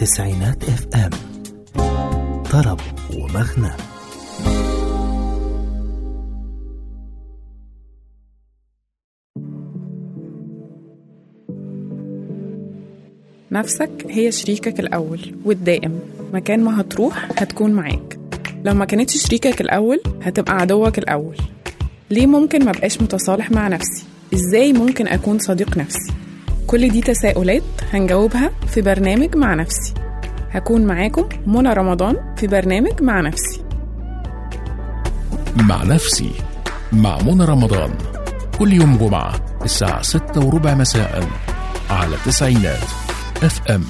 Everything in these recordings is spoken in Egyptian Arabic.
تسعينات اف ام طرب ومغنى نفسك هي شريكك الأول والدائم مكان ما هتروح هتكون معاك لو ما كانتش شريكك الأول هتبقى عدوك الأول ليه ممكن ما بقاش متصالح مع نفسي؟ إزاي ممكن أكون صديق نفسي؟ كل دي تساؤلات هنجاوبها في برنامج مع نفسي هكون معاكم منى رمضان في برنامج مع نفسي مع نفسي مع منى رمضان كل يوم جمعة الساعة ستة وربع مساء على تسعينات اف ام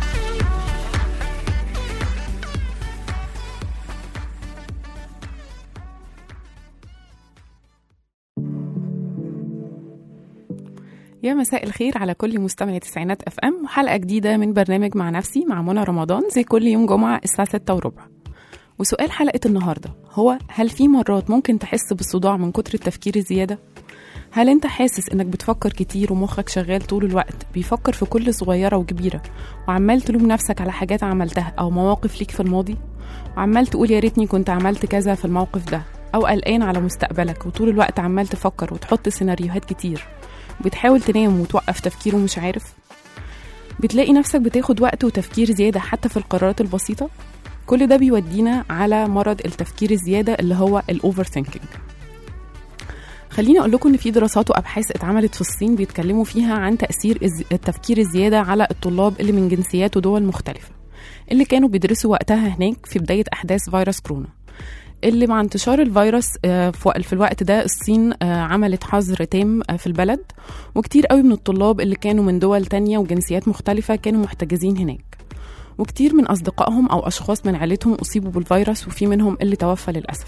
يا مساء الخير على كل مستمعي تسعينات اف ام وحلقه جديده من برنامج مع نفسي مع منى رمضان زي كل يوم جمعه الساعه 6 وربع وسؤال حلقه النهارده هو هل في مرات ممكن تحس بالصداع من كتر التفكير الزياده هل انت حاسس انك بتفكر كتير ومخك شغال طول الوقت بيفكر في كل صغيره وكبيره وعمال تلوم نفسك على حاجات عملتها او مواقف ليك في الماضي وعمال تقول يا ريتني كنت عملت كذا في الموقف ده او قلقان على مستقبلك وطول الوقت عمال تفكر وتحط سيناريوهات كتير وبتحاول تنام وتوقف تفكير ومش عارف بتلاقي نفسك بتاخد وقت وتفكير زيادة حتى في القرارات البسيطة كل ده بيودينا على مرض التفكير الزيادة اللي هو الأوفر ثينكينج خليني أقول لكم إن في دراسات وأبحاث اتعملت في الصين بيتكلموا فيها عن تأثير الز- التفكير الزيادة على الطلاب اللي من جنسيات ودول مختلفة اللي كانوا بيدرسوا وقتها هناك في بداية أحداث فيروس كورونا اللي مع انتشار الفيروس آه، في وق- في الوقت ده الصين آه، عملت حظر تام آه، في البلد وكتير قوي من الطلاب اللي كانوا من دول تانية وجنسيات مختلفة كانوا محتجزين هناك وكتير من أصدقائهم أو أشخاص من عائلتهم أصيبوا بالفيروس وفي منهم اللي توفى للأسف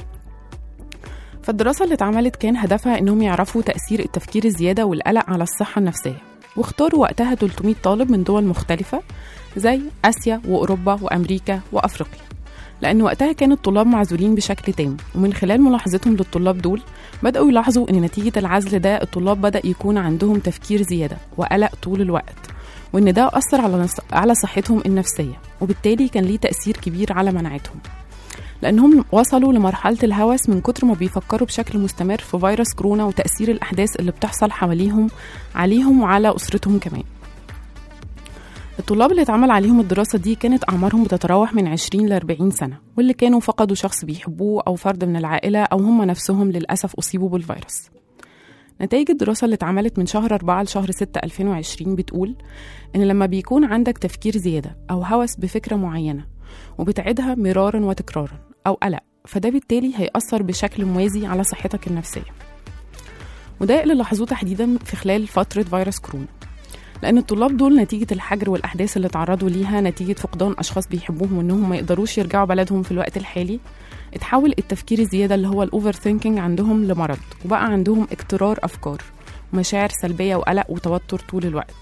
فالدراسة اللي اتعملت كان هدفها إنهم يعرفوا تأثير التفكير الزيادة والقلق على الصحة النفسية واختاروا وقتها 300 طالب من دول مختلفة زي آسيا وأوروبا وأمريكا وأفريقيا لأن وقتها كان الطلاب معزولين بشكل تام ومن خلال ملاحظتهم للطلاب دول بدأوا يلاحظوا إن نتيجة العزل ده الطلاب بدأ يكون عندهم تفكير زيادة وقلق طول الوقت وإن ده أثر على نص- على صحتهم النفسية وبالتالي كان ليه تأثير كبير على مناعتهم لأنهم وصلوا لمرحلة الهوس من كتر ما بيفكروا بشكل مستمر في فيروس كورونا وتأثير الأحداث اللي بتحصل حواليهم عليهم وعلى أسرتهم كمان الطلاب اللي اتعمل عليهم الدراسة دي كانت أعمارهم بتتراوح من 20 ل 40 سنة واللي كانوا فقدوا شخص بيحبوه أو فرد من العائلة أو هم نفسهم للأسف أصيبوا بالفيروس نتائج الدراسة اللي اتعملت من شهر 4 لشهر 6 2020 بتقول إن لما بيكون عندك تفكير زيادة أو هوس بفكرة معينة وبتعيدها مرارا وتكرارا أو قلق فده بالتالي هيأثر بشكل موازي على صحتك النفسية وده اللي لاحظوه تحديدا في خلال فترة فيروس كورونا لأن الطلاب دول نتيجة الحجر والأحداث اللي تعرضوا ليها نتيجة فقدان أشخاص بيحبوهم وإنهم ما يقدروش يرجعوا بلدهم في الوقت الحالي اتحول التفكير الزيادة اللي هو الأوفر ثينكينج عندهم لمرض وبقى عندهم اكترار أفكار ومشاعر سلبية وقلق وتوتر طول الوقت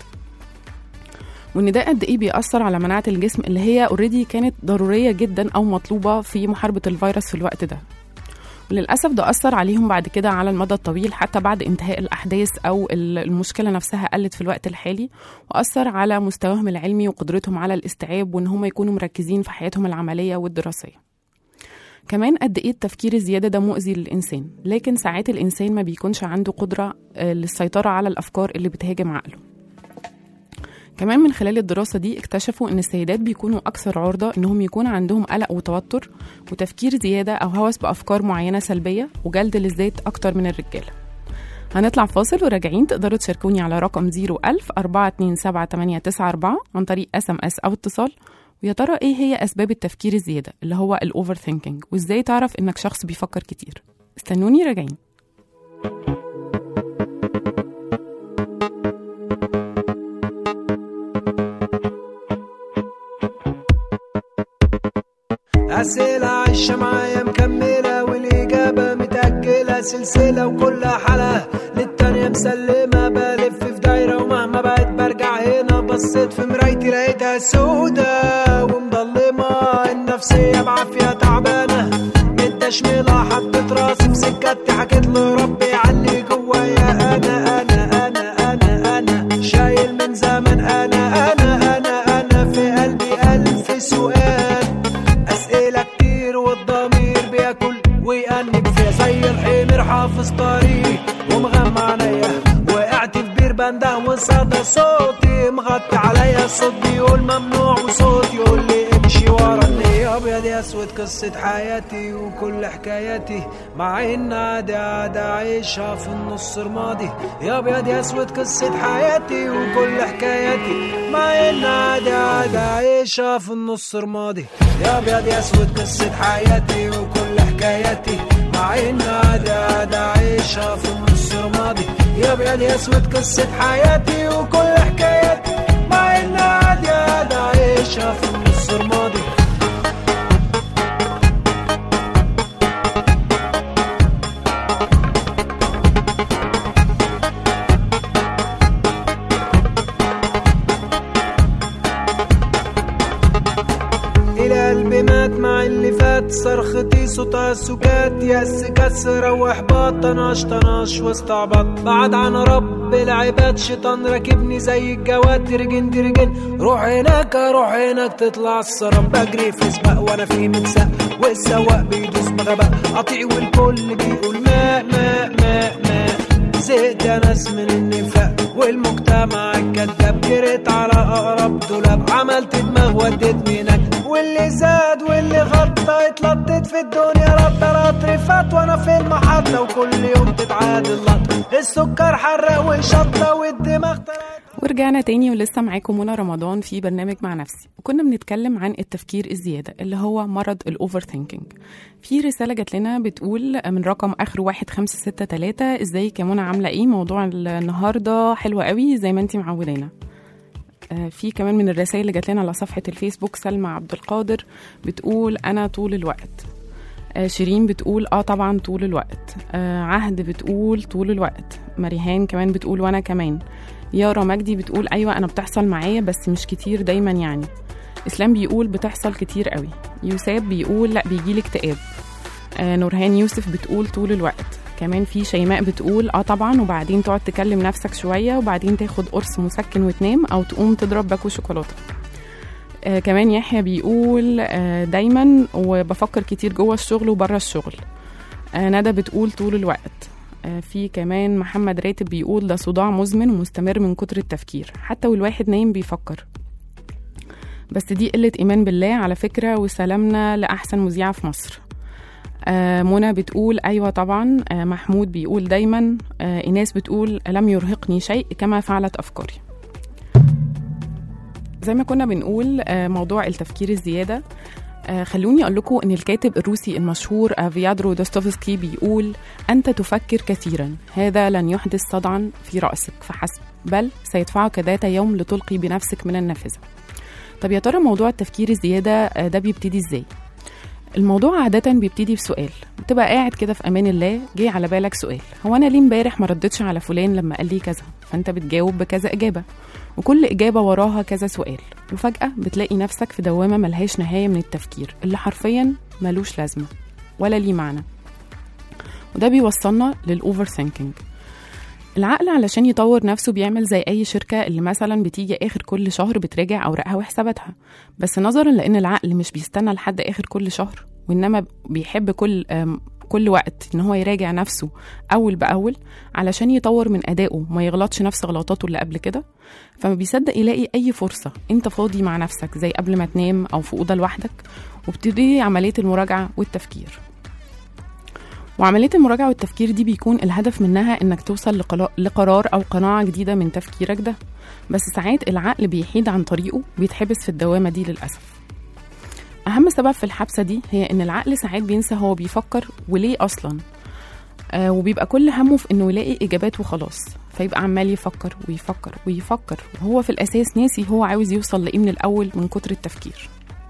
وإن ده قد إيه بيأثر على مناعة الجسم اللي هي اوريدي كانت ضرورية جدا أو مطلوبة في محاربة الفيروس في الوقت ده وللأسف ده أثر عليهم بعد كده على المدى الطويل حتى بعد انتهاء الأحداث أو ال- المشكلة نفسها قلت في الوقت الحالي وأثر على مستواهم العلمي وقدرتهم على الاستيعاب وإن هم يكونوا مركزين في حياتهم العملية والدراسية كمان قد ايه التفكير الزياده ده مؤذي للانسان لكن ساعات الانسان ما بيكونش عنده قدره آه، للسيطره على الافكار اللي بتهاجم عقله كمان من خلال الدراسة دي اكتشفوا إن السيدات بيكونوا أكثر عرضة إنهم يكون عندهم قلق وتوتر وتفكير زيادة أو هوس بأفكار معينة سلبية وجلد للذات أكتر من الرجالة هنطلع فاصل وراجعين تقدروا تشاركوني على رقم 01000 427 عن طريق اس ام اس أو اتصال ويا ترى إيه هي أسباب التفكير الزيادة اللي هو الأوفر ثينكينج وإزاي تعرف إنك شخص بيفكر كتير استنوني راجعين أسئلة عايشة معايا مكملة والإجابة متأجلة سلسلة وكل حلقة للتانية مسلمة بلف في دايرة ومهما بقيت برجع هنا بصيت في مرايتي لقيتها سودة ومضلمة النفسية بعافية تعبانة متشملة حطيت راسي في سكتي حكيت لربي علي جوايا أنا أنا أنا أنا أنا شايل من زمن أنا أنا أنا أنا في قلبي بنده وصدى صوتي مغطي عليا الصوت بيقول ممنوع وصوت يقول لي امشي ورا اللي ابيض يا اسود قصة حياتي وكل حكاياتي مع ان عادي عادي عايشها في النص رمادي يا ابيض يا اسود قصة حياتي وكل حكاياتي مع ان عادي عادي عايشها في النص رمادي يا ابيض يا اسود قصة حياتي وكل حكاياتي مع ان عادي عادي عايشها في النص رمادي يا ابيض يا اسود قصة حياتي وكل حكاياتي مع ان عادي عادي عايشها في النص رمادي الى قلبي مات مع اللي فات صرختي صوتها السكات يأس كسر واحباط طناش طناش واستعبط بعد عن رب العباد شيطان راكبني زي الجواد ترجن ترجن روح هناك روح هناك تطلع السراب بجري في سباق وانا في متساق والسواق بيدوس بغباء قطيع والكل بيقول ماء ماء ماء ماء زهقت يا ناس من النفاق والمجتمع الكذاب جريت على اقرب دولاب عملت دماغ وديت هناك واللي زاد واللي غطى اتلطت في الدنيا رد رطر فات وانا في المحطة وكل يوم تتعادل لط السكر حرق وشطة والدماغ طلعت ورجعنا تاني ولسه معاكم منى رمضان في برنامج مع نفسي وكنا بنتكلم عن التفكير الزيادة اللي هو مرض الأوفر ثينكينج في رسالة جات لنا بتقول من رقم آخر واحد خمسة ستة تلاتة ازيك يا منى عاملة ايه موضوع النهاردة حلو قوي زي ما انتي معودانا آه، في كمان من الرسائل اللي جات لنا على صفحة الفيسبوك سلمى عبد القادر بتقول أنا طول الوقت آه، شيرين بتقول اه طبعا طول الوقت آه، عهد بتقول طول الوقت مريهان كمان بتقول وانا كمان يارا مجدي بتقول ايوه انا بتحصل معايا بس مش كتير دايما يعني اسلام بيقول بتحصل كتير قوي يوساب بيقول لا بيجيلي اكتئاب آه نورهان يوسف بتقول طول الوقت كمان في شيماء بتقول اه طبعا وبعدين تقعد تكلم نفسك شويه وبعدين تاخد قرص مسكن وتنام او تقوم تضرب باكو شوكولاته آه كمان يحيى بيقول آه دايما وبفكر كتير جوه الشغل وبره الشغل آه ندى بتقول طول الوقت آه في كمان محمد راتب بيقول ده صداع مزمن ومستمر من كتر التفكير حتى والواحد نايم بيفكر بس دي قلة إيمان بالله على فكرة وسلامنا لأحسن مذيعة في مصر آه منى بتقول أيوة طبعا آه محمود بيقول دايما آه إيناس بتقول لم يرهقني شيء كما فعلت أفكاري زي ما كنا بنقول آه موضوع التفكير الزيادة آه خلوني أقول لكم إن الكاتب الروسي المشهور آه فيادرو دوستوفسكي بيقول أنت تفكر كثيرا هذا لن يحدث صدعا في رأسك فحسب بل سيدفعك ذات يوم لتلقي بنفسك من النافذة طب يا ترى موضوع التفكير الزيادة آه ده بيبتدي إزاي؟ الموضوع عادة بيبتدي بسؤال بتبقى قاعد كده في أمان الله جه على بالك سؤال هو أنا ليه امبارح ما ردتش على فلان لما قال لي كذا فأنت بتجاوب بكذا إجابة وكل إجابة وراها كذا سؤال وفجأة بتلاقي نفسك في دوامة ملهاش نهاية من التفكير اللي حرفيا ملوش لازمة ولا ليه معنى وده بيوصلنا للأوفر ثينكينج العقل علشان يطور نفسه بيعمل زي أي شركة اللي مثلا بتيجي آخر كل شهر بتراجع أوراقها وحساباتها بس نظرا لأن العقل مش بيستنى لحد آخر كل شهر وإنما بيحب كل آم، كل وقت إن هو يراجع نفسه أول بأول علشان يطور من أدائه ما يغلطش نفس غلطاته اللي قبل كده فما بيصدق يلاقي أي فرصة أنت فاضي مع نفسك زي قبل ما تنام أو في أوضة لوحدك وبتبتدي عملية المراجعة والتفكير وعملية المراجعة والتفكير دي بيكون الهدف منها إنك توصل لقلا- لقرار أو قناعة جديدة من تفكيرك ده بس ساعات العقل بيحيد عن طريقه بيتحبس في الدوامة دي للأسف أهم سبب في الحبسة دي هي إن العقل ساعات بينسى هو بيفكر وليه أصلا آه وبيبقى كل همه في إنه يلاقي إجابات وخلاص فيبقى عمال يفكر ويفكر ويفكر وهو في الأساس ناسي هو عاوز يوصل لإيه من الأول من كتر التفكير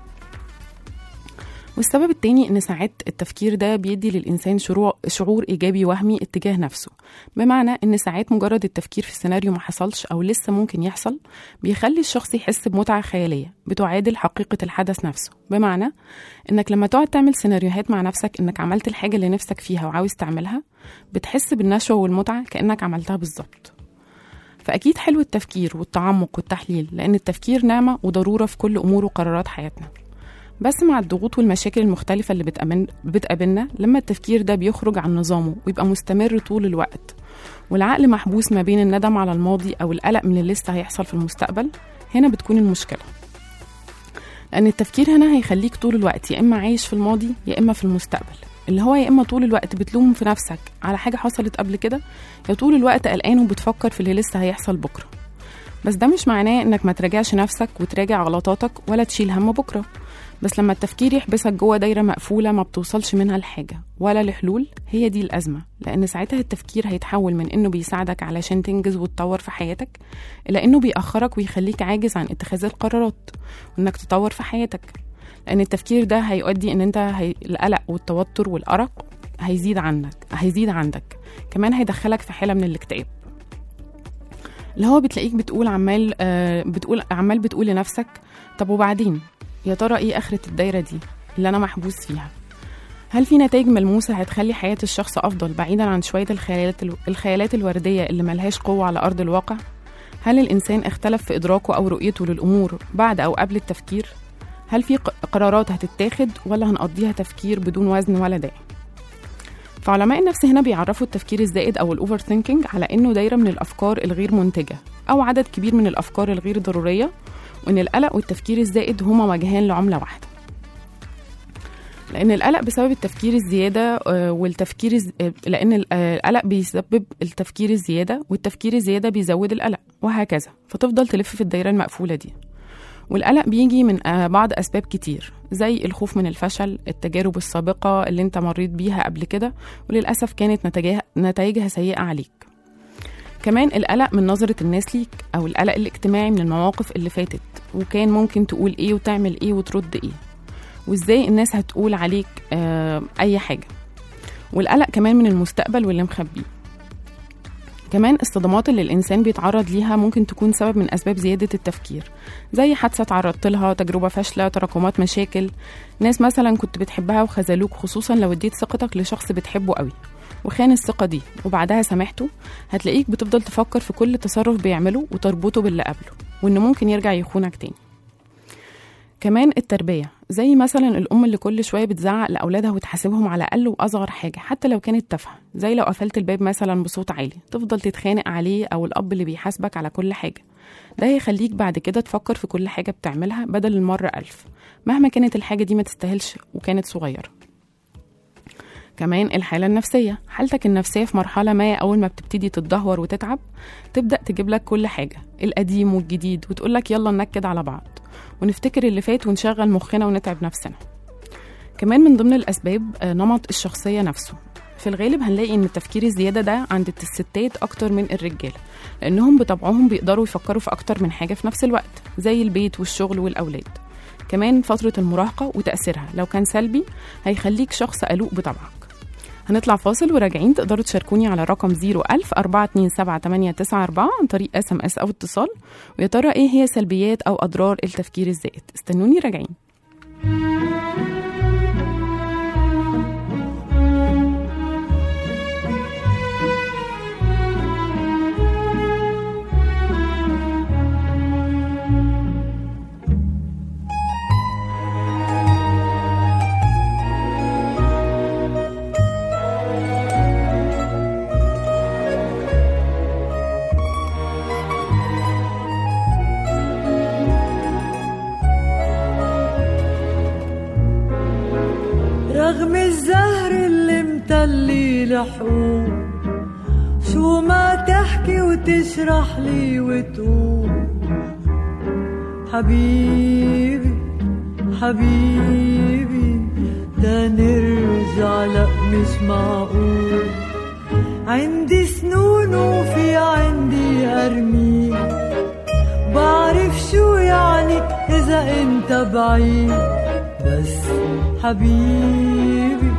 والسبب التاني ان ساعات التفكير ده بيدي للانسان شعور شعور ايجابي وهمي اتجاه نفسه بمعنى ان ساعات مجرد التفكير في سيناريو ما حصلش او لسه ممكن يحصل بيخلي الشخص يحس بمتعه خياليه بتعادل حقيقه الحدث نفسه بمعنى انك لما تقعد تعمل سيناريوهات مع نفسك انك عملت الحاجه اللي نفسك فيها وعاوز تعملها بتحس بالنشوه والمتعه كانك عملتها بالظبط فاكيد حلو التفكير والتعمق والتحليل لان التفكير نعمه وضروره في كل امور وقرارات حياتنا بس مع الضغوط والمشاكل المختلفة اللي بتقابل- بتقابلنا لما التفكير ده بيخرج عن نظامه ويبقى مستمر طول الوقت والعقل محبوس ما بين الندم على الماضي أو القلق من اللي لسه هيحصل في المستقبل هنا بتكون المشكلة لأن التفكير هنا هيخليك طول الوقت يا إما عايش في الماضي يا إما في المستقبل اللي هو يا إما طول الوقت بتلوم في نفسك على حاجة حصلت قبل كده يا طول الوقت قلقان وبتفكر في اللي لسه هيحصل بكرة بس ده مش معناه إنك ما تراجعش نفسك وتراجع غلطاتك ولا تشيل هم بكرة بس لما التفكير يحبسك جوه دايرة مقفولة ما بتوصلش منها لحاجة ولا لحلول هي دي الأزمة لأن ساعتها التفكير هيتحول من إنه بيساعدك علشان تنجز وتطور في حياتك إلى إنه بيأخرك ويخليك عاجز عن اتخاذ القرارات وإنك تطور في حياتك لأن التفكير ده هيؤدي إن أنت هي... القلق والتوتر والأرق هيزيد عنك هيزيد عندك كمان هيدخلك في حالة من الاكتئاب اللي هو بتلاقيك بتقول عمال آه بتقول عمال بتقول لنفسك طب وبعدين يا ترى ايه اخرة الدايرة دي اللي انا محبوس فيها هل في نتائج ملموسة هتخلي حياة الشخص أفضل بعيدا عن شوية الخيالات, الو... الخيالات الوردية اللي ملهاش قوة على أرض الواقع؟ هل الإنسان اختلف في إدراكه أو رؤيته للأمور بعد أو قبل التفكير؟ هل في ق- قرارات هتتاخد ولا هنقضيها تفكير بدون وزن ولا داعي؟ فعلماء النفس هنا بيعرفوا التفكير الزائد أو الأوفر ثينكينج على إنه دايرة من الأفكار الغير منتجة أو عدد كبير من الأفكار الغير ضرورية وإن القلق والتفكير الزائد هما وجهان لعملة واحدة لأن القلق بسبب التفكير الزيادة آه، والتفكير الز... آه، لأن ال- آه، القلق بيسبب التفكير الزيادة والتفكير الزيادة بيزود القلق وهكذا فتفضل تلف في الدايرة المقفولة دي والقلق بيجي من آه، بعض أسباب كتير زي الخوف من الفشل التجارب السابقة اللي انت مريت بيها قبل كده وللأسف كانت نتائجها, نتائجها سيئة عليك كمان القلق من نظرة الناس ليك أو القلق الاجتماعي من المواقف اللي فاتت وكان ممكن تقول إيه وتعمل إيه وترد إيه وإزاي الناس هتقول عليك آه أي حاجة والقلق كمان من المستقبل واللي مخبيه كمان الصدمات اللي الإنسان بيتعرض ليها ممكن تكون سبب من أسباب زيادة التفكير زي حادثة تعرضت لها تجربة فاشلة تراكمات مشاكل ناس مثلا كنت بتحبها وخذلوك خصوصا لو اديت ثقتك لشخص بتحبه قوي وخان الثقة دي وبعدها سامحته هتلاقيك بتفضل تفكر في كل تصرف بيعمله وتربطه باللي قبله وإنه ممكن يرجع يخونك تاني كمان التربية زي مثلا الأم اللي كل شوية بتزعق لأولادها وتحاسبهم على أقل وأصغر حاجة حتى لو كانت تافهة زي لو قفلت الباب مثلا بصوت عالي تفضل تتخانق عليه أو الأب اللي بيحاسبك على كل حاجة ده هيخليك بعد كده تفكر في كل حاجة بتعملها بدل المرة ألف مهما كانت الحاجة دي ما تستاهلش وكانت صغيرة كمان الحالة النفسية حالتك النفسية في مرحلة ما أول ما بتبتدي تتدهور وتتعب تبدأ تجيب لك كل حاجة القديم والجديد وتقولك يلا ننكد على بعض ونفتكر اللي فات ونشغل مخنا ونتعب نفسنا كمان من ضمن الأسباب آه، نمط الشخصية نفسه في الغالب هنلاقي ان التفكير الزيادة ده عند الستات أكتر من الرجالة لأنهم بطبعهم بيقدروا يفكروا في أكتر من حاجة في نفس الوقت زي البيت والشغل والأولاد كمان فترة المراهقة وتأثيرها لو كان سلبي هيخليك شخص قلوق بطبعك هنطلع فاصل وراجعين تقدروا تشاركوني على رقم 01000 427 عن طريق اس ام اس او اتصال ويا ترى ايه هي سلبيات او اضرار التفكير الزائد استنوني راجعين رغم الزهر اللي متلي لحقوق شو ما تحكي وتشرح لي وتقول حبيبي حبيبي ده نرجع لا مش معقول عندي سنون وفي عندي أرميل بعرف شو يعني إذا أنت بعيد بس حبيبي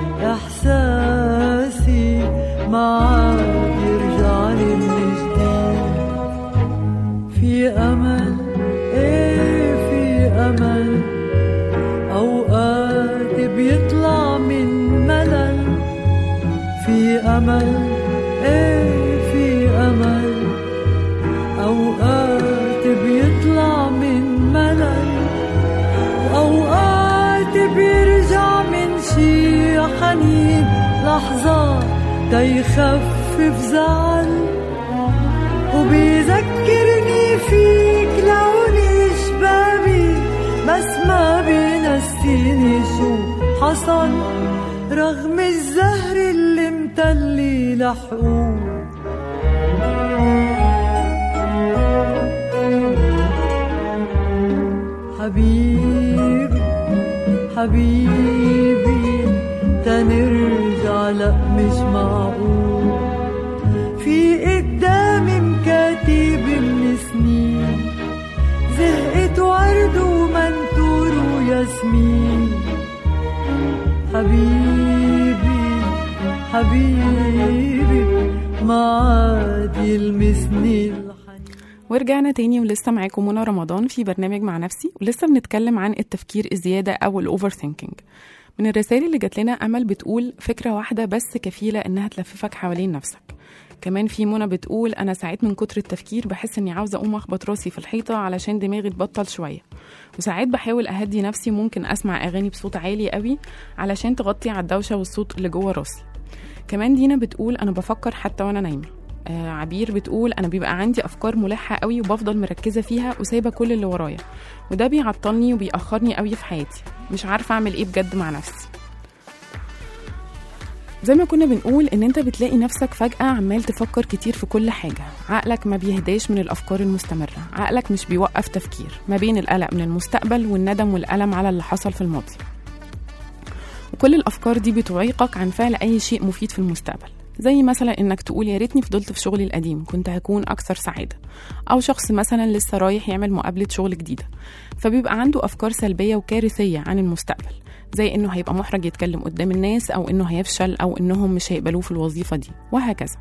إحساسي معاك يرجع لي من جديد في أمل إيه في أمل أوقات بيطلع من ملل في أمل إيه في أمل أوقات بيطلع من ملل وأوقات بيرجع من شي حنين لحظات تيخفف بخفف زعل وبيذكرني فيك لوني شبابي بس ما بينسيني شو حصل رغم الزهر اللي متلي لحقوق حبيبي حبيبي تنرجع لا مش معقول في قدامي مكاتب من سنين زهقت ورد ومنتور وياسمين حبيبي حبيبي ما عاد يلمسني الحنين ورجعنا تاني ولسه معاكم منى رمضان في برنامج مع نفسي ولسه بنتكلم عن التفكير الزيادة أو الأوفر ثينكينج من الرسائل اللي جات لنا أمل بتقول فكرة واحدة بس كفيلة إنها تلففك حوالين نفسك كمان في منى بتقول أنا ساعات من كتر التفكير بحس إني عاوزة أقوم أخبط راسي في الحيطة علشان دماغي تبطل شوية وساعات بحاول أهدي نفسي ممكن أسمع أغاني بصوت عالي قوي علشان تغطي على الدوشة والصوت اللي جوه راسي كمان دينا بتقول أنا بفكر حتى وأنا نايمة آه عبير بتقول انا بيبقى عندي افكار ملحه قوي وبفضل مركزه فيها وسايبه كل اللي ورايا وده بيعطلني وبيأخرني قوي في حياتي مش عارفه اعمل ايه بجد مع نفسي زي ما كنا بنقول ان انت بتلاقي نفسك فجأة عمال تفكر كتير في كل حاجة عقلك ما بيهداش من الافكار المستمرة عقلك مش بيوقف تفكير ما بين القلق من المستقبل والندم والألم على اللي حصل في الماضي وكل الافكار دي بتعيقك عن فعل اي شيء مفيد في المستقبل زي مثلا انك تقول يا ريتني فضلت في شغلي القديم كنت هكون اكثر سعاده او شخص مثلا لسه رايح يعمل مقابله شغل جديده فبيبقى عنده افكار سلبيه وكارثيه عن المستقبل زي انه هيبقى محرج يتكلم قدام الناس او انه هيفشل او انهم مش هيقبلوه في الوظيفه دي وهكذا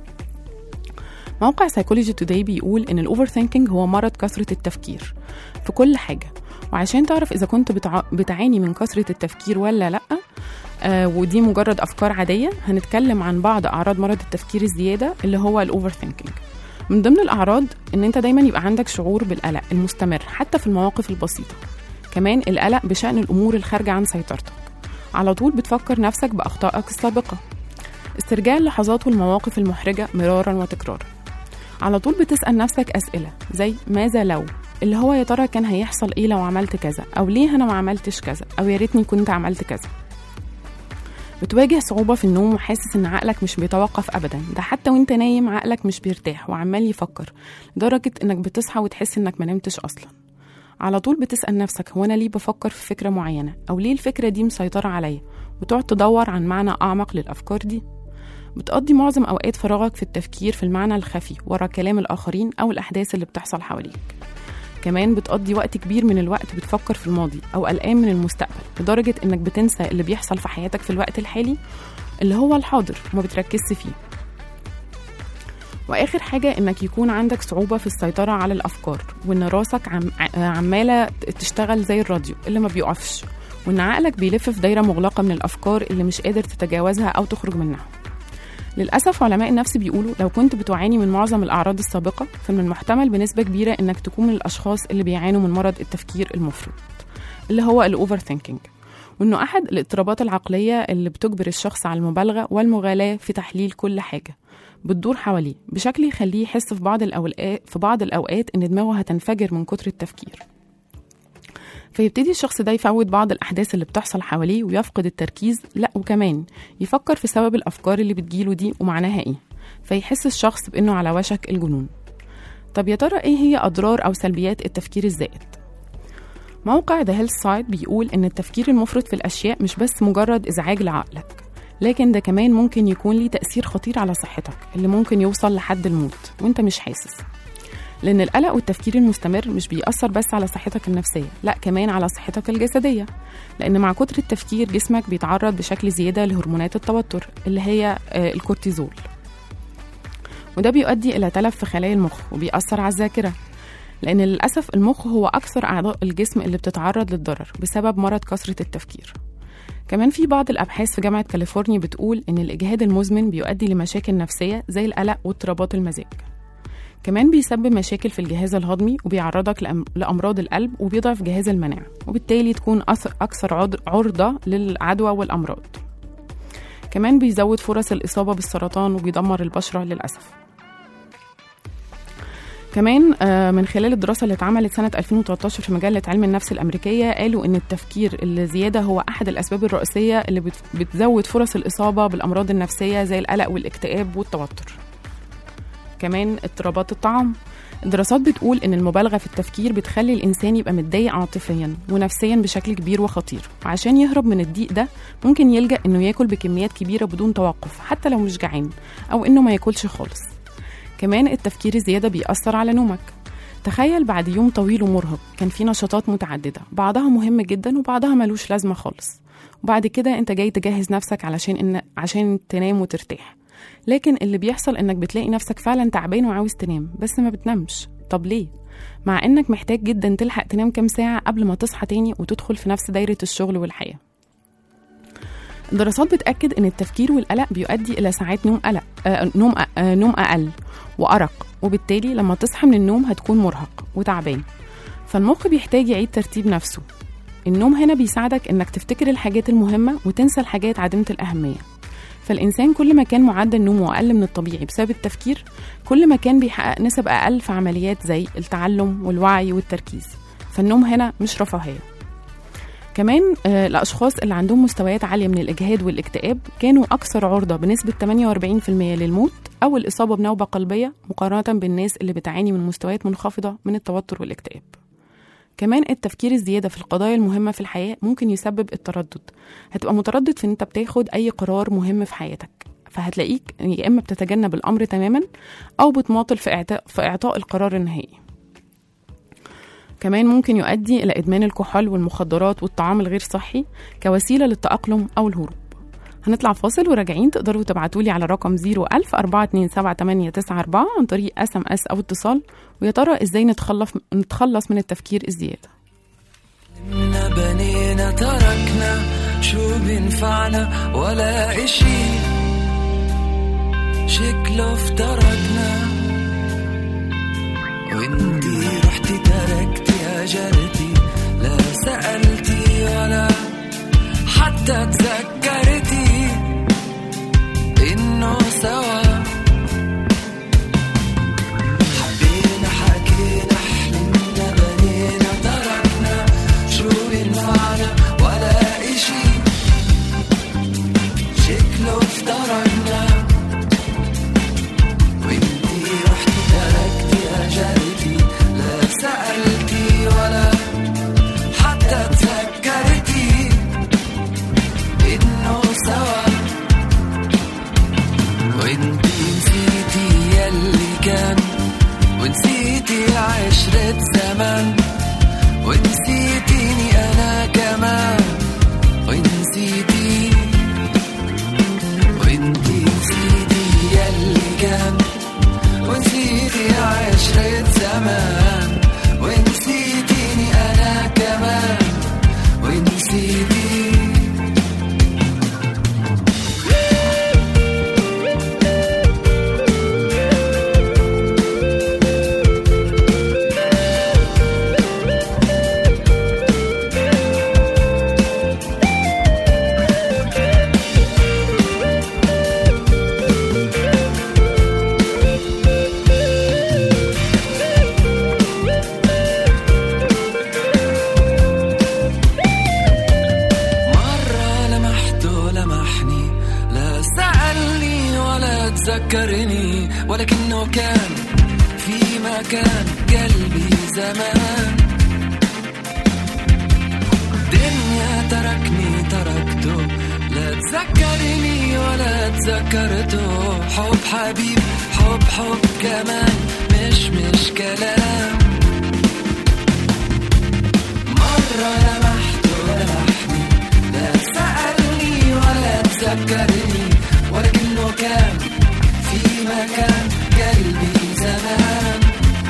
موقع سايكولوجي توداي بيقول ان الاوفر ثينكينج هو مرض كثره التفكير في كل حاجه وعشان تعرف اذا كنت بتع... بتعاني من كثره التفكير ولا لا آه ودي مجرد افكار عاديه هنتكلم عن بعض اعراض مرض التفكير الزياده اللي هو الاوفر ثينكينج من ضمن الاعراض ان انت دايما يبقى عندك شعور بالقلق المستمر حتى في المواقف البسيطه كمان القلق بشان الامور الخارجه عن سيطرتك على طول بتفكر نفسك باخطائك السابقه استرجاع اللحظات والمواقف المحرجه مرارا وتكرارا على طول بتسال نفسك اسئله زي ماذا لو اللي هو يا ترى كان هيحصل ايه لو عملت كذا او ليه انا ما عملتش كذا او يا ريتني كنت عملت كذا بتواجه صعوبة في النوم وحاسس إن عقلك مش بيتوقف أبدا ده حتى وإنت نايم عقلك مش بيرتاح وعمال يفكر لدرجة إنك بتصحى وتحس إنك ما نمتش أصلا على طول بتسأل نفسك هو أنا ليه بفكر في فكرة معينة أو ليه الفكرة دي مسيطرة عليا وتقعد تدور عن معنى أعمق للأفكار دي بتقضي معظم أوقات فراغك في التفكير في المعنى الخفي ورا كلام الآخرين أو الأحداث اللي بتحصل حواليك كمان بتقضي وقت كبير من الوقت بتفكر في الماضي أو قلقان من المستقبل لدرجة إنك بتنسى اللي بيحصل في حياتك في الوقت الحالي اللي هو الحاضر وما بتركزش فيه واخر حاجه انك يكون عندك صعوبه في السيطره على الافكار وان راسك عم عماله تشتغل زي الراديو اللي ما بيقفش وان عقلك بيلف في دايره مغلقه من الافكار اللي مش قادر تتجاوزها او تخرج منها للأسف علماء النفس بيقولوا لو كنت بتعاني من معظم الأعراض السابقة فمن المحتمل بنسبة كبيرة إنك تكون من الأشخاص اللي بيعانوا من مرض التفكير المفرط اللي هو الأوفر ثينكينج وإنه أحد الاضطرابات العقلية اللي بتجبر الشخص على المبالغة والمغالاة في تحليل كل حاجة بتدور حواليه بشكل يخليه يحس في بعض الأوقات في بعض الأوقات إن دماغه هتنفجر من كتر التفكير فيبتدي الشخص ده يفوت بعض الأحداث اللي بتحصل حواليه ويفقد التركيز لا وكمان يفكر في سبب الأفكار اللي بتجيله دي ومعناها إيه فيحس الشخص بإنه على وشك الجنون طب يا ترى إيه هي أضرار أو سلبيات التفكير الزائد؟ موقع ذا هيلث سايت بيقول إن التفكير المفرط في الأشياء مش بس مجرد إزعاج لعقلك لكن ده كمان ممكن يكون ليه تأثير خطير على صحتك اللي ممكن يوصل لحد الموت وانت مش حاسس لأن القلق والتفكير المستمر مش بيأثر بس على صحتك النفسية لا كمان على صحتك الجسدية لأن مع كتر التفكير جسمك بيتعرض بشكل زيادة لهرمونات التوتر اللي هي الكورتيزول وده بيؤدي إلى تلف في خلايا المخ وبيأثر على الذاكرة لأن للأسف المخ هو أكثر أعضاء الجسم اللي بتتعرض للضرر بسبب مرض كثرة التفكير كمان في بعض الأبحاث في جامعة كاليفورنيا بتقول إن الإجهاد المزمن بيؤدي لمشاكل نفسية زي القلق واضطرابات المزاج كمان بيسبب مشاكل في الجهاز الهضمي وبيعرضك لأمراض القلب وبيضعف جهاز المناعة وبالتالي تكون أكثر عرضة للعدوى والأمراض كمان بيزود فرص الإصابة بالسرطان وبيدمر البشرة للأسف كمان آه، من خلال الدراسة اللي اتعملت سنة 2013 في مجلة علم النفس الأمريكية قالوا إن التفكير الزيادة هو أحد الأسباب الرئيسية اللي بت- بتزود فرص الإصابة بالأمراض النفسية زي القلق والاكتئاب والتوتر كمان اضطرابات الطعام الدراسات بتقول إن المبالغة في التفكير بتخلي الإنسان يبقى متضايق عاطفيا ونفسيا بشكل كبير وخطير وعشان يهرب من الضيق ده ممكن يلجأ إنه ياكل بكميات كبيرة بدون توقف حتى لو مش جعان أو إنه ما ياكلش خالص كمان التفكير الزيادة بيأثر على نومك تخيل بعد يوم طويل ومرهق كان في نشاطات متعددة بعضها مهم جدا وبعضها ملوش لازمة خالص وبعد كده انت جاي تجهز نفسك علشان إن عشان تنام وترتاح لكن اللي بيحصل انك بتلاقي نفسك فعلا تعبان وعاوز تنام بس ما بتنامش طب ليه؟ مع انك محتاج جدا تلحق تنام كام ساعة قبل ما تصحى تاني وتدخل في نفس دايرة الشغل والحياة الدراسات بتأكد إن التفكير والقلق بيؤدي إلى ساعات نوم قلق آه نوم آه نوم أقل وأرق وبالتالي لما تصحى من النوم هتكون مرهق وتعبان فالمخ بيحتاج يعيد ترتيب نفسه النوم هنا بيساعدك إنك تفتكر الحاجات المهمة وتنسى الحاجات عديمة الأهمية فالإنسان كل ما كان معدل نومه أقل من الطبيعي بسبب التفكير كل ما كان بيحقق نسب أقل في عمليات زي التعلم والوعي والتركيز فالنوم هنا مش رفاهية كمان آه، الأشخاص اللي عندهم مستويات عالية من الإجهاد والاكتئاب كانوا أكثر عرضة بنسبة 48% للموت أو الإصابة بنوبة قلبية مقارنة بالناس اللي بتعاني من مستويات منخفضة من التوتر والاكتئاب كمان التفكير الزيادة في القضايا المهمة في الحياة ممكن يسبب التردد هتبقى متردد في ان انت بتاخد اي قرار مهم في حياتك فهتلاقيك يا اما بتتجنب الامر تماما او بتماطل في اعطاء في اعطاء القرار النهائي كمان ممكن يؤدي الى ادمان الكحول والمخدرات والطعام الغير صحي كوسيله للتاقلم او الهروب هنطلع فاصل وراجعين تقدروا تبعتوا لي على رقم 01000 427 عن طريق اس ام اس او اتصال ويا ترى ازاي نتخلص نتخلص من التفكير الزياده إنا بنينا تركنا شو بينفعنا ولا إشي شكله افترقنا وانتي رحتي تركتي هجرتي لا سألتي ولا حتى تذكرتي إنه سوا حبينا حكينا حلمنا بنينا تركنا شو بينفعنا ولا إشي شكله افترقنا وانتي رحتي تركتي هجرتي لا سألتي ولا حتى تذكرتي إنه سوا وانتي نسيتي يلي كان ونسيتي عشرة زمان ونسيتيني أنا كمان ونسيتي وانتي نسيتي يلي كان ونسيتي عشرة زمان ونسيتيني أنا كمان ونسيتي مرة لمحته لمحني لا سألني ولا تذكرني ولكنه كان في مكان قلبي زمان دنيا تركني تركته لا تذكرني ولا تذكرته حب حبيب حب حب كمان مش مش كلام مرة لمحته لمحني لا سألني ولا تذكرني ولكنه كان في مكان قلبي زمان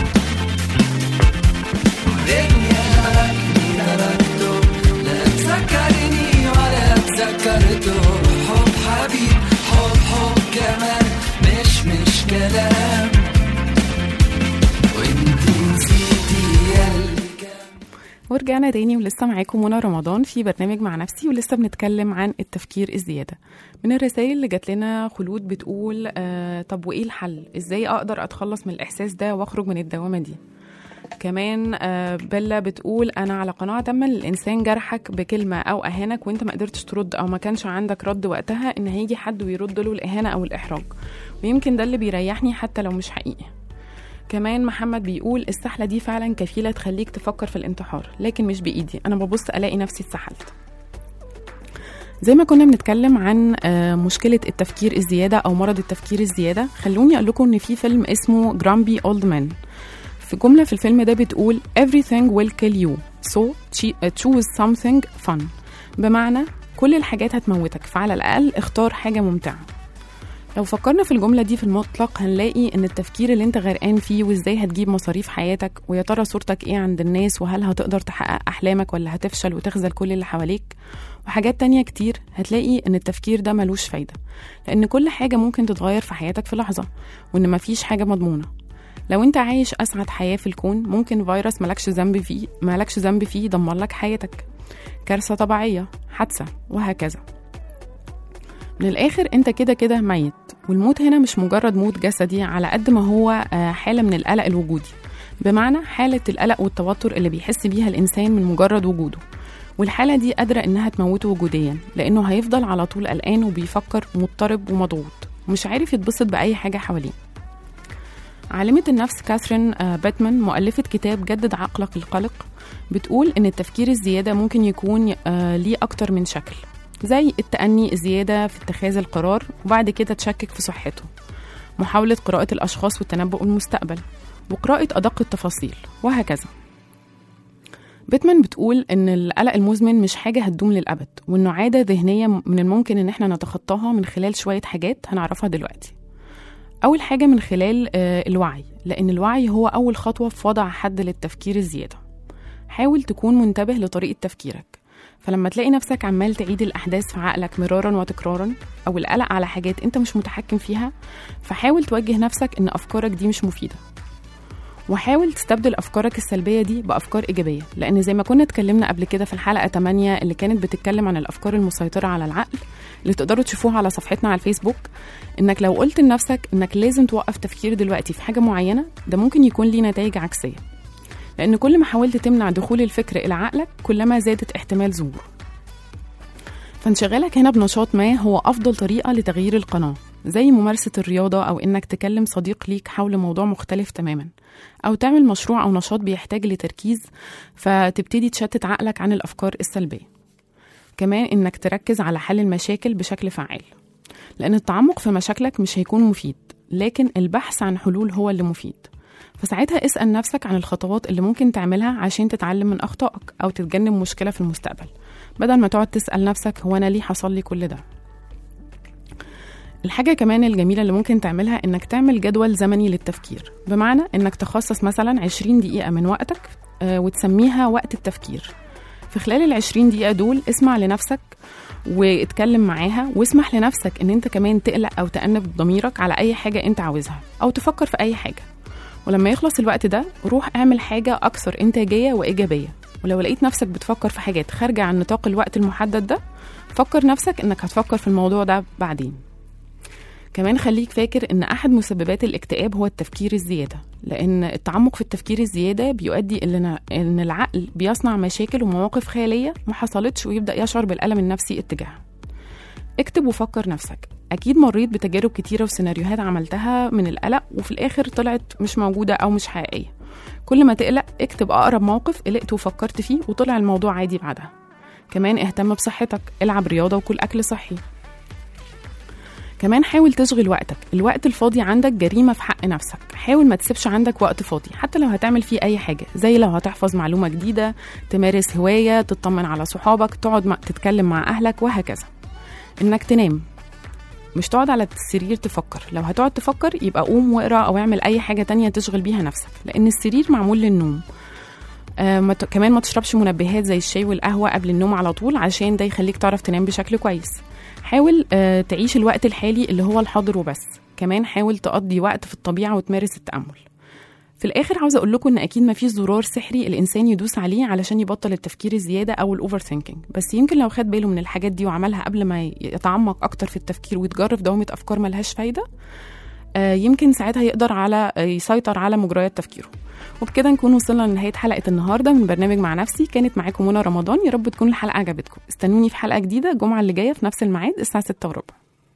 دنيا تركني تركته لا تذكرني ولا تذكرته حب حبيب حب حب كمان مش مش كلام وانتي ورجعنا تاني ولسه معاكم منى رمضان في برنامج مع نفسي ولسه بنتكلم عن التفكير الزيادة من الرسائل اللي جات لنا خلود بتقول آه طب وإيه الحل؟ إزاي أقدر أتخلص من الإحساس ده وأخرج من الدوامة دي؟ كمان آه بيلا بتقول أنا على قناعة تامة إن الإنسان جرحك بكلمة أو أهانك وأنت ما قدرتش ترد أو ما كانش عندك رد وقتها إن هيجي حد ويرد له الإهانة أو الإحراج ويمكن ده اللي بيريحني حتى لو مش حقيقي كمان محمد بيقول السحلة دي فعلا كفيلة تخليك تفكر في الانتحار لكن مش بإيدي أنا ببص ألاقي نفسي اتسحلت زي ما كنا بنتكلم عن آه، مشكلة التفكير الزيادة أو مرض التفكير الزيادة خلوني أقول لكم إن في فيلم اسمه جرامبي أولد مان في جملة في الفيلم ده بتقول everything will kill you so chi- choose something fun بمعنى كل الحاجات هتموتك فعلى الأقل اختار حاجة ممتعة لو فكرنا في الجملة دي في المطلق هنلاقي إن التفكير اللي أنت غرقان فيه وإزاي هتجيب مصاريف حياتك ويا ترى صورتك إيه عند الناس وهل هتقدر تحقق أحلامك ولا هتفشل وتخذل كل اللي حواليك وحاجات تانية كتير هتلاقي إن التفكير ده ملوش فايدة لأن كل حاجة ممكن تتغير في حياتك في لحظة وإن مفيش حاجة مضمونة لو انت عايش اسعد حياه في الكون ممكن فيروس ملكش ذنب فيه ملكش ذنب فيه يدمر لك حياتك كارثه طبيعيه حادثه وهكذا من الاخر انت كده كده ميت والموت هنا مش مجرد موت جسدي على قد ما هو آه، حاله من القلق الوجودي بمعنى حاله القلق والتوتر اللي بيحس بيها الانسان من مجرد وجوده والحالة دي قادرة إنها تموته وجوديا لأنه هيفضل على طول قلقان وبيفكر مضطرب ومضغوط ومش عارف يتبسط بأي حاجة حواليه عالمة النفس كاثرين آه، باتمان مؤلفة كتاب جدد عقلك القلق بتقول إن التفكير الزيادة ممكن يكون آه، ليه أكتر من شكل زي التأني الزيادة في اتخاذ القرار وبعد كده تشكك في صحته محاولة قراءة الأشخاص والتنبؤ المستقبل وقراءة أدق التفاصيل وهكذا بيتمان بتقول إن القلق المزمن مش حاجة هتدوم للأبد وإنه عادة ذهنية من الممكن إن إحنا نتخطاها من خلال شوية حاجات هنعرفها دلوقتي أول حاجة من خلال آه، الوعي لأن الوعي هو أول خطوة في وضع حد للتفكير الزيادة حاول تكون منتبه لطريقة تفكيرك فلما تلاقي نفسك عمال تعيد الأحداث في عقلك مرارا وتكرارا أو القلق على حاجات أنت مش متحكم فيها فحاول توجه نفسك إن أفكارك دي مش مفيدة وحاول تستبدل أفكارك السلبية دي بأفكار إيجابية لأن زي ما كنا اتكلمنا قبل كده في الحلقة 8 اللي كانت بتتكلم عن الأفكار المسيطرة على العقل اللي تقدروا تشوفوها على صفحتنا على الفيسبوك إنك لو قلت لنفسك إنك لازم توقف تفكير دلوقتي في حاجة معينة ده ممكن يكون ليه نتائج عكسية لأن كل ما حاولت تمنع دخول الفكر إلى عقلك كلما زادت احتمال ظهوره فانشغالك هنا بنشاط ما هو أفضل طريقة لتغيير القناة زي ممارسة الرياضة أو إنك تكلم صديق ليك حول موضوع مختلف تماما أو تعمل مشروع أو نشاط بيحتاج لتركيز فتبتدي تشتت عقلك عن الأفكار السلبية كمان إنك تركز على حل المشاكل بشكل فعال لأن التعمق في مشاكلك مش هيكون مفيد لكن البحث عن حلول هو اللي مفيد فساعتها اسأل نفسك عن الخطوات اللي ممكن تعملها عشان تتعلم من أخطائك أو تتجنب مشكلة في المستقبل بدل ما تقعد تسأل نفسك هو أنا ليه حصل لي كل ده الحاجة كمان الجميلة اللي ممكن تعملها إنك تعمل جدول زمني للتفكير بمعنى إنك تخصص مثلا 20 دقيقة من وقتك آه، وتسميها وقت التفكير في خلال ال 20 دقيقة دول اسمع لنفسك واتكلم معاها واسمح لنفسك ان انت كمان تقلق او تأنب ضميرك على اي حاجة انت عاوزها او تفكر في اي حاجة ولما يخلص الوقت ده روح اعمل حاجة اكثر انتاجية وايجابية ولو لقيت نفسك بتفكر في حاجات خارجة عن نطاق الوقت المحدد ده فكر نفسك انك هتفكر في الموضوع ده بعدين كمان خليك فاكر ان احد مسببات الاكتئاب هو التفكير الزياده لان التعمق في التفكير الزياده بيؤدي الى ان العقل بيصنع مشاكل ومواقف خياليه ما حصلتش ويبدا يشعر بالالم النفسي اتجاهها اكتب وفكر نفسك اكيد مريت بتجارب كتيره وسيناريوهات عملتها من القلق وفي الاخر طلعت مش موجوده او مش حقيقيه كل ما تقلق اكتب اقرب موقف قلقت وفكرت فيه وطلع الموضوع عادي بعدها كمان اهتم بصحتك العب رياضه وكل اكل صحي كمان حاول تشغل وقتك الوقت الفاضي عندك جريمة في حق نفسك حاول ما تسيبش عندك وقت فاضي حتى لو هتعمل فيه أي حاجة زي لو هتحفظ معلومة جديدة تمارس هواية تطمن على صحابك تقعد مع تتكلم مع أهلك وهكذا إنك تنام مش تقعد على السرير تفكر لو هتقعد تفكر يبقى قوم واقرا أو اعمل أي حاجة تانية تشغل بيها نفسك لأن السرير معمول للنوم آه ما ت- كمان ما تشربش منبهات زي الشاي والقهوة قبل النوم على طول عشان ده يخليك تعرف تنام بشكل كويس حاول آه، تعيش الوقت الحالي اللي هو الحاضر وبس كمان حاول تقضي وقت في الطبيعة وتمارس التأمل في الاخر عاوزه اقول لكم ان اكيد ما فيش زرار سحري الانسان يدوس عليه علشان يبطل التفكير الزياده او الاوفر ثينكينج بس يمكن لو خد باله من الحاجات دي وعملها قبل ما يتعمق اكتر في التفكير ويتجرف دوامه افكار ملهاش فايده آه، يمكن ساعتها يقدر على آه، يسيطر على مجريات تفكيره وبكده نكون وصلنا لنهايه حلقه النهارده من برنامج مع نفسي كانت معاكم منى رمضان يا رب تكون الحلقه عجبتكم استنوني في حلقه جديده الجمعه اللي جايه في نفس الميعاد الساعه 6 وربع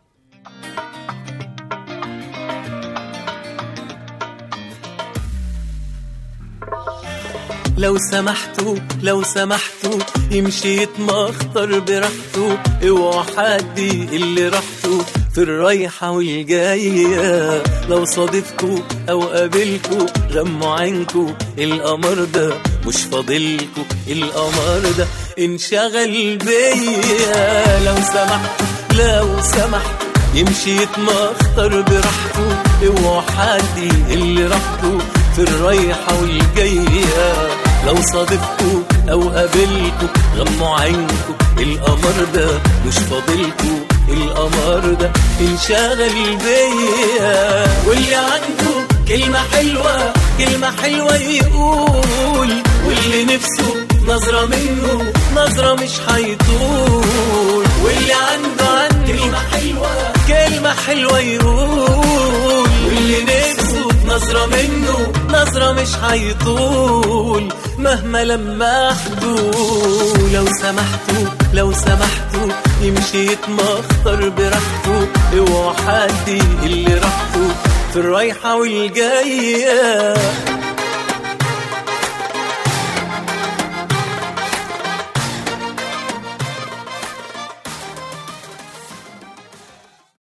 لو سمحتوا لو سمحتوا يمشي يتمخطر براحته اوعوا حد اللي راحته في الرايحة والجاية لو صادفكوا أو قابلكوا غموا عينكوا القمر ده مش فاضلكوا القمر ده انشغل بيا لو سمحتوا لو سمحتوا يمشي يتمخطر براحته اوعوا حد اللي راحته في الرايحة والجاية لو صادفكوا أو قابلكوا غموا عينكوا القمر ده مش فاضلكوا القمر ده انشغل بيا واللي عنده كلمة حلوة كلمة حلوة يقول واللي نفسه نظرة منه نظرة مش هيطول واللي عنده عنده كلمة حلوة كلمة حلوة يقول واللي نفسه نظرة منه نظرة مش هيطول مهما لمحته لو سمحتوا لو سمحتوا يمشي يتمخطر براحته اوعوا حد اللي راحته في الرايحة والجاية